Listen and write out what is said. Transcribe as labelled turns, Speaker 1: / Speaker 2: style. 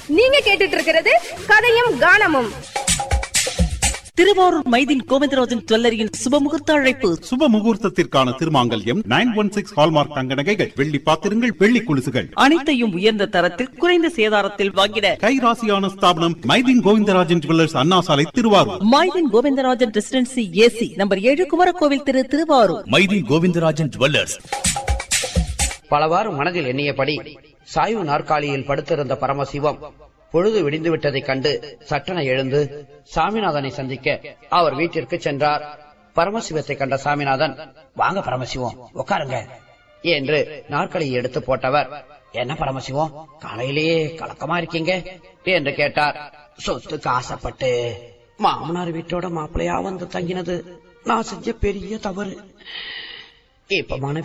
Speaker 1: நீங்க கேட்டுட்டு இருக்கிறது கதையும் கானமும்
Speaker 2: திருவாரூர் மைதின் கோவிந்தராஜன் ஜுவல்லரியின் சுபமுகூர்த்த அழைப்பு
Speaker 3: சுப முகூர்த்தத்திற்கான திருமாங்கல்யம் நைன் ஒன் சிக்ஸ் ஹால்மார்க் தங்க நகைகள் வெள்ளி பாத்திரங்கள் வெள்ளி குலுசுகள்
Speaker 2: அனைத்தையும் உயர்ந்த தரத்தில் குறைந்த சேதாரத்தில் வாங்கிட
Speaker 3: கைராசியான ஸ்தாபனம் Maideen Govindarajan jewellers Anna Salai Thiruvarur
Speaker 2: Maideen Govindarajan residency AC number ஏழு குமரகோவில் திரு திருவாரூர்
Speaker 4: மைதி கோவிந்தராஜன் ஜுவல்லர்ஸ்
Speaker 5: பலவாறு மனதில் எண்ணியபடி சாய்வு நாற்காலியில் படுத்திருந்த பரமசிவம் பொழுது விடிந்து விட்டதைக் கண்டு சட்டென எழுந்து சாமிநாதனை சந்திக்க அவர் வீட்டிற்கு சென்றார் பரமசிவத்தை கண்ட சாமிநாதன் வாங்க பரமசிவம் உட்காருங்க என்று நாற்காலியை எடுத்து போட்டவர் என்ன பரமசிவம் காலையிலேயே கலக்கமா இருக்கீங்க என்று கேட்டார் சொத்துக்கு ஆசைப்பட்டு மாமனார் வீட்டோட மாப்பிள்ளையா வந்து தங்கினது நான் செஞ்ச பெரிய தவறு இப்ப மனைவி